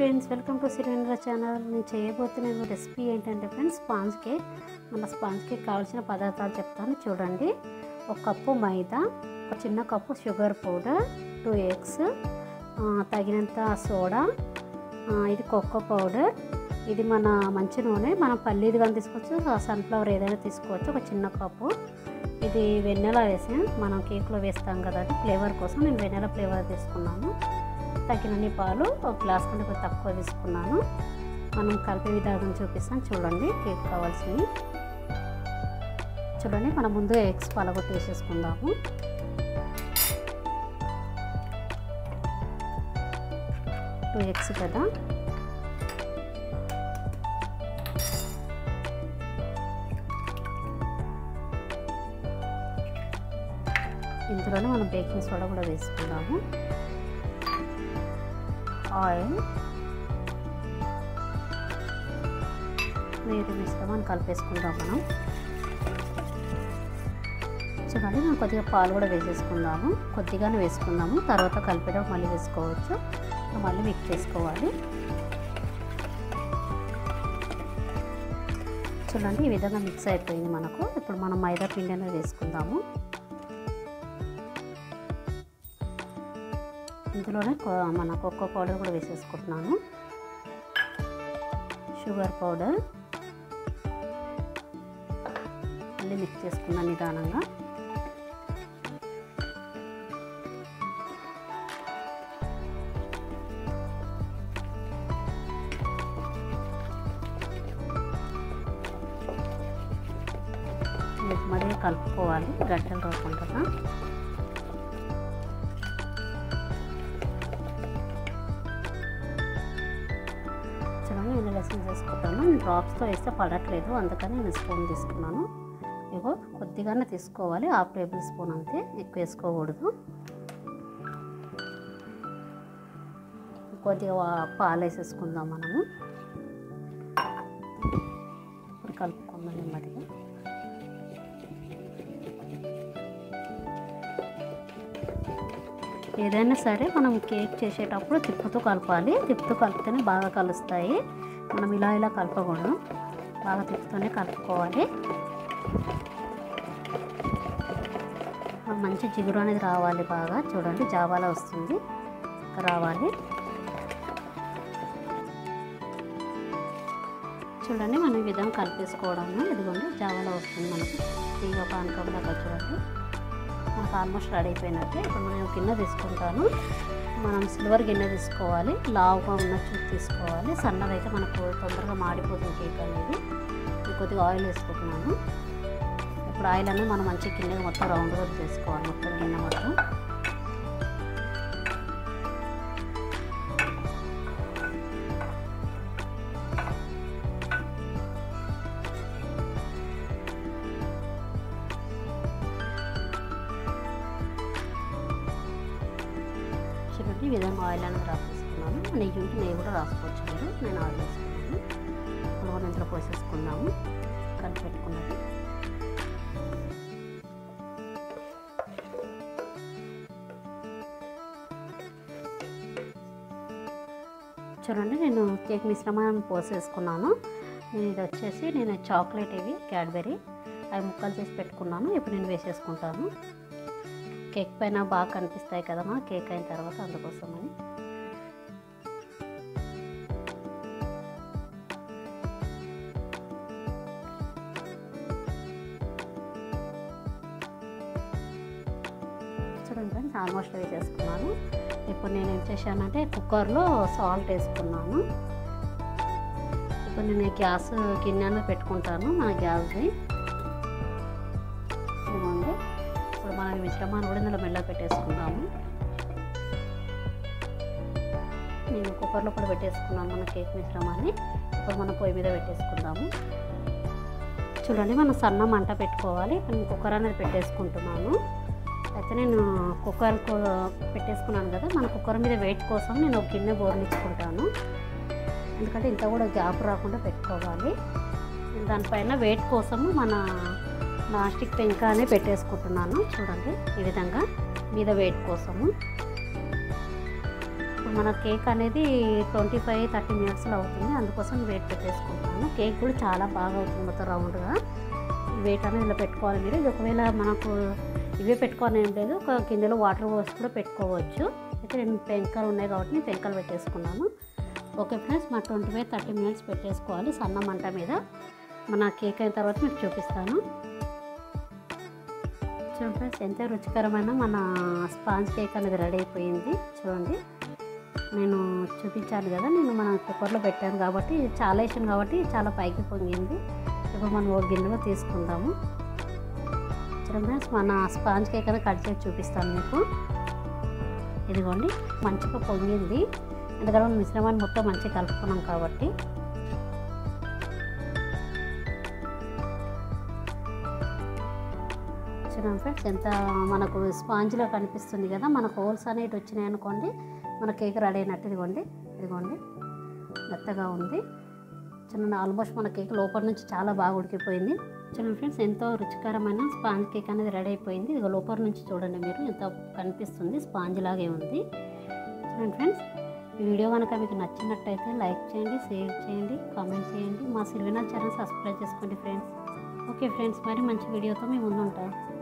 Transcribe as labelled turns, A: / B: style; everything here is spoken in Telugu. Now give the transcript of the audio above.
A: friends welcome to Sirivendra channel నేను చేయబోతున్న రెసిపీ ఏంటంటే ఫ్రెండ్స్ స్పాంజ్ కేక్ మన స్పాంజ్ కేక్ కావాల్సిన పదార్థాలు చెప్తాను చూడండి ఒక కప్పు మైదా ఒక చిన్న cup sugar powder two eggs తగినంత సోడా ఆ, ఇది కోకో పౌడర్ ఇది మన మంచి నూనె మనం పల్లీది కానీ తీసుకోవచ్చు సన్ఫ్లవర్ ఏదైనా తీసుకోవచ్చు ఒక చిన్న కప్పు ఇది వెన్నెల వేసి మనం కేక్లో వేస్తాం కదా అది ఫ్లేవర్ కోసం నేను వెన్నెల ఫ్లేవర్ తీసుకున్నాను తగినన్ని పాలు ఒక గ్లాస్ కంటే కొంచెం తక్కువ తీసుకున్నాను మనం కలిపే విధానం చూపిస్తాను చూడండి కేక్ కావాల్సింది చూడండి మనం ముందు ఎగ్స్ పలగొట్టి వేసేసుకుందాము టూ ఎగ్స్ కదా ఇందులోనే మనం బేకింగ్ సోడా కూడా వేసుకుందాము ఆయిల్ నీరు మిశ్రమాన్ని కలిపేసుకుందాం మనం చూడండి మనం కొద్దిగా పాలు కూడా వేసేసుకుందాము కొద్దిగానే వేసుకుందాము తర్వాత కలిపేటప్పుడు మళ్ళీ వేసుకోవచ్చు మళ్ళీ మిక్స్ చేసుకోవాలి చూడండి ఈ విధంగా మిక్స్ అయిపోయింది మనకు ఇప్పుడు మనం మైదా పిండి అనేది వేసుకుందాము ఇందులోనే మన కోకో పౌడర్ కూడా వేసేసుకుంటున్నాను షుగర్ పౌడర్ మళ్ళీ మిక్స్ చేసుకున్నాను నిదానంగా మరీ కలుపుకోవాలి గంటలు రాకుండా చూడండి నేను లెసన్ చేసుకుంటాను నేను డ్రాప్స్తో వేస్తే పడట్లేదు అందుకని నేను స్పూన్ తీసుకున్నాను ఇగో కొద్దిగానే తీసుకోవాలి హాఫ్ టేబుల్ స్పూన్ అంతే ఎక్కువ వేసుకోకూడదు కొద్దిగా పాలు వేసేసుకుందాం మనము ఇప్పుడు కలుపుకుందాం నెమ్మదిగా ఏదైనా సరే మనం కేక్ చేసేటప్పుడు తిప్పుతూ కలపాలి తిప్పుతూ కలిపితేనే బాగా కలుస్తాయి మనం ఇలా ఇలా కలపకూడదు బాగా తిప్పుతూనే కలుపుకోవాలి మంచి జిగురు అనేది రావాలి బాగా చూడండి జావాలా వస్తుంది రావాలి చూడండి మనం ఈ విధంగా కలిపేసుకోవడం ఇదిగోండి జావాలా వస్తుంది మనకు తీగ పానకంలాగా చూడండి మనకు ఆల్మోస్ట్ రెడీ అయిపోయినట్టే ఇప్పుడు మనం గిన్నె తీసుకుంటాను మనం సిల్వర్ గిన్నె తీసుకోవాలి లావుగా ఉన్న చూపు తీసుకోవాలి సన్నదైతే మనకు తొందరగా మాడిపోతుంది కేక్ అనేది నేను కొద్దిగా ఆయిల్ వేసుకుంటున్నాను ఇప్పుడు ఆయిల్ అనేది మనం మంచి గిన్నె మొత్తం రౌండ్గా తీసుకోవాలి మొత్తం గిన్నె మొత్తం చూడండి ఈ విధంగా ఆయిల్ అనేది రాసేసుకున్నాను నెయ్యి ఉంటే నెయ్యి కూడా రాసుకోవచ్చు మీరు నేను ఆయిల్ వేసుకున్నాను ఇప్పుడు ఇంట్లో పోసేసుకుందాము కలిపి పెట్టుకున్నది చూడండి నేను కేక్ మిశ్రమాన్ని పోసేసుకున్నాను నేను ఇది వచ్చేసి నేను చాక్లెట్ ఇవి క్యాడ్బెరీ అవి ముక్కలు చేసి పెట్టుకున్నాను ఇప్పుడు నేను వేసేసుకుంటాను కేక్ పైన బాగా కనిపిస్తాయి కదా మన కేక్ అయిన తర్వాత అందుకోసమని చూడండి ఫ్రెండ్స్ ఆల్మోస్ట్ వేసేసుకున్నాను ఇప్పుడు నేను ఏం చేశానంటే కుక్కర్లో సాల్ట్ వేసుకున్నాను ఇప్పుడు నేను గ్యాస్ గిన్నెలో పెట్టుకుంటాను మన గ్యాస్ని ఇదిగోండి ఇప్పుడు మనం మిశ్రమాన్ని కూడా ఇందులో మెల్ల పెట్టేసుకుందాము నేను కుక్కర్లో కూడా పెట్టేసుకున్నాను మన కేక్ మిశ్రమాన్ని ఇప్పుడు మనం పొయ్యి మీద పెట్టేసుకుందాము చూడండి మనం సన్న మంట పెట్టుకోవాలి నేను కుక్కర్ అనేది పెట్టేసుకుంటున్నాను అయితే నేను కుక్కర్ పెట్టేసుకున్నాను కదా మన కుక్కర్ మీద వెయిట్ కోసం నేను ఒక గిన్నె బోర్లించుకుంటాను ఎందుకంటే ఇంత కూడా గ్యాప్ రాకుండా పెట్టుకోవాలి దానిపైన వెయిట్ కోసము మన నాస్టిక్ పెంకానే పెట్టేసుకుంటున్నాను చూడండి ఈ విధంగా మీద వెయిట్ కోసము మన కేక్ అనేది ట్వంటీ ఫైవ్ థర్టీ మినిట్స్లో అవుతుంది అందుకోసం వెయిట్ పెట్టేసుకుంటాను కేక్ కూడా చాలా బాగా అవుతుంది మొత్తం రౌండ్గా వెయిట్ అనేది ఇలా పెట్టుకోవాలి మీరు ఇది ఒకవేళ మనకు ఇవే పెట్టుకోవాలని ఏం లేదు ఒక గిన్నెలో వాటర్ పోసి కూడా పెట్టుకోవచ్చు అయితే నేను పెంకలు ఉన్నాయి కాబట్టి నేను పెంకలు పెట్టేసుకున్నాను ఓకే ఫ్రెండ్స్ మా ట్వంటీ ఫైవ్ థర్టీ మినిట్స్ పెట్టేసుకోవాలి సన్న మంట మీద మన కేక్ అయిన తర్వాత మీకు చూపిస్తాను చూడండి ఫ్రెండ్స్ ఎంత రుచికరమైన మన స్పాంజ్ కేక్ అనేది రెడీ అయిపోయింది చూడండి నేను చూపించాను కదా నేను మన కుక్కర్లో పెట్టాను కాబట్టి చాలా వేసాను కాబట్టి చాలా పైకి పొంగింది ఇప్పుడు మనం ఒక గిన్నెలో తీసుకుందాము చూడండి ఫ్రెండ్స్ మన స్పాంజ్ కేక్ అనేది కట్ చేసి చూపిస్తాను మీకు ఇదిగోండి మంచిగా పొంగింది ఎందుకంటే మనం మిశ్రమాన్ని మొత్తం మంచిగా కలుపుకున్నాం కాబట్టి చూడండి ఫ్రెండ్స్ ఎంత మనకు స్పాంజ్లో కనిపిస్తుంది కదా మనకు హోల్స్ అనేవి వచ్చినాయి అనుకోండి మన కేక్ రెడీ అయినట్టు ఇదిగోండి ఇదిగోండి మెత్తగా ఉంది చూడండి ఆల్మోస్ట్ మన కేక్ లోపల నుంచి చాలా బాగా ఉడికిపోయింది చూడండి ఫ్రెండ్స్ ఎంతో రుచికరమైన స్పాంజ్ కేక్ అనేది రెడీ అయిపోయింది ఇది లోపల నుంచి చూడండి మీరు ఎంత కనిపిస్తుంది స్పాంజ్ లాగే ఉంది చూడండి ఫ్రెండ్స్ ఈ వీడియో కనుక మీకు నచ్చినట్టయితే లైక్ చేయండి షేర్ చేయండి కామెంట్ చేయండి మా సిల్వినా ఛానల్ సబ్స్క్రైబ్ చేసుకోండి ఫ్రెండ్స్ ఓకే ఫ్రెండ్స్ మరి మంచి వీడియోతో మేము ముందుంటాం